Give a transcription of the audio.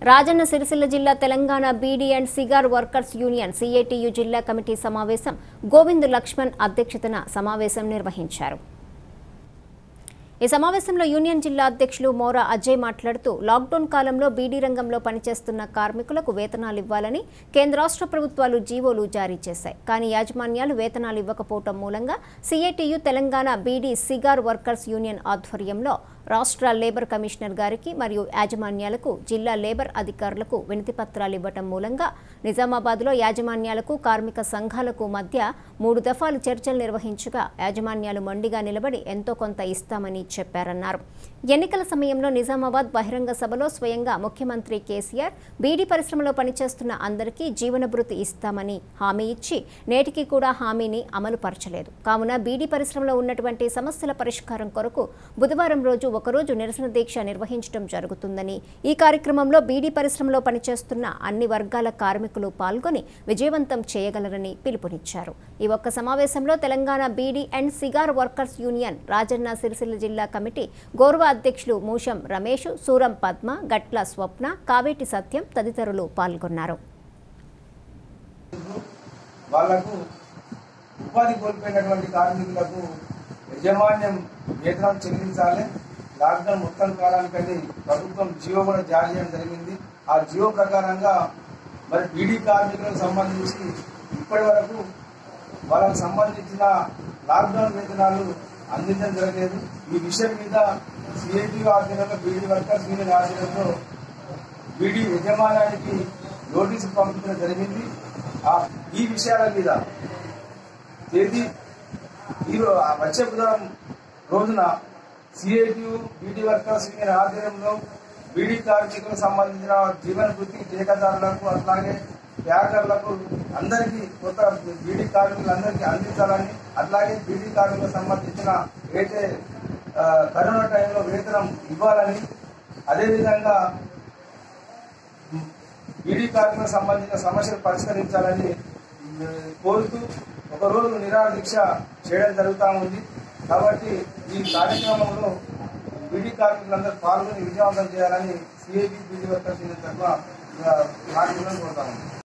రాజన్న సిరిసిల్ల జిల్లా Telangana beedi and cigar workers union CITU జిల్లా committee సమావేశం గోవింద్ లక్ష్మణ్ అధ్యక్షతన సమావేశం నిర్వహించారు ఈ సమావేశంలో యూనియన్ జిల్లా అధ్యక్షులు మోరా అజయ్ మాట్లాడుతూ లాక్డౌన్ కాలంలో బీడీ రంగంలో పనిచేస్తున్న కార్మికులకు వేతనాలు ఇవ్వాలని కేంద్ర రాష్ట్ర ప్రభుత్వాలు జీవోలు జారీ చేశాయి కానీ యాజమాన్యాలు వేతనాలు ఇవ్వకపోవటం మూలంగా CITU Telangana beedi cigar workers union ఆధ్వర్యంలో రాష్ట్ర లేబర్ కమిషనర్ గారికి మరియు యాజమాన్యాలకు జిల్లా లేబర్ అధికారులకు వినతి పత్రాలు ఇవ్వటం మూలంగా నిజామాబాద్లో యాజమాన్యాలకు కార్మిక సంఘాలకు మధ్య మూడు దఫాలు చర్చలు నిర్వహించగా యాజమాన్యాలు మొండిగా నిలబడి ఎంతో కొంత ఇస్తామని చెప్పారన్నారు ఎన్నికల సమయంలో నిజామాబాద్ బహిరంగ సభలో స్వయంగా ముఖ్యమంత్రి కేసీఆర్ బీడీ పరిశ్రమలో పనిచేస్తున్న అందరికీ జీవనభృతి ఇస్తామని హామీ ఇచ్చి నేటికి కూడా హామీని అమలు పరచలేదు కావున బీడీ పరిశ్రమలో ఉన్నటువంటి సమస్యల పరిష్కారం కొరకు బుధవారం రోజు ఒకరోజు నిరసన దీక్ష నిర్వహించడం జరుగుతుందని ఈ కార్యక్రమంలో బీడీ పరిశ్రమలో పనిచేస్తున్న అన్ని వర్గాల కార్మికులు పాల్గొని విజయవంతం చేయగలరని పిలుపునిచ్చారు ఈ ఒక్క సమావేశంలో Telangana beedi and cigar workers union Rajanna Sircilla జిల్లా కమిటీ గౌరవ అధ్యక్షులు మూషం రమేష్ సూరం పద్మ గట్ల స్వప్న కావేటి సత్యం తదితరులు పాల్గొన్నారు వాళ్లకు ఉపాధి కోల్పోయినటువంటి కార్మికులకు యజమాన్యం వేతనం చెల్లించాలి లాక్డౌన్ మొత్తం కాలానికని ప్రభుత్వం జియో కూడా జారీ చేయడం జరిగింది ఆ జియో ప్రకారంగా మరి బీడీ కార్మికులకు సంబంధించి ఇప్పటి వరకు వాళ్ళకు సంబంధించిన లాక్డౌన్ వేతనాలు అందించడం జరగలేదు ఈ విషయం మీద సిఐటి ఆధ్వర్యంలో బీడీ వర్కర్స్ యూనియన్ ఆధ్వర్యంలో బీడీ యజమానానికి నోటీసు పంపించడం జరిగింది ఆ ఈ విషయాల మీద తేదీ ఈ రో- ఆ వచ్చే బుధవారం రోజున సిఐటియు బీడీ వర్కర్స్ యూనియన్ ఆధ్వర్యంలో బీడీ కార్మికులకు సంబంధించిన జీవన వృత్తి ఠేకాదారులకు అట్లాగే ప్యాకర్లకు అందరికీ కొత్త బీడీ కార్మికులందరికీ అందించాలని అట్లాగే బీడీ కార్మికులకు సంబంధించిన ఏదైతే ఆ, కరోనా టైంలో వేతనం ఇవ్వాలని అదేవిధంగా బీడీ కార్మికులకు సంబంధించిన సమస్యలు పరిష్కరించాలని ఉమ్, కోరుతూ ఒక రోజు నిరాహార దీక్ష చేయడం జరుగుతూ ఉంది కాబట్టి ఈ కార్యక్రమంలో బీడీ కార్మికులందరూ పాల్గొని విజయవంతం చేయాలని సిఐటి బీడీ వర్కర్స్ యూనియన్ తరఫున కార్మికులను కోరుతా ఉంది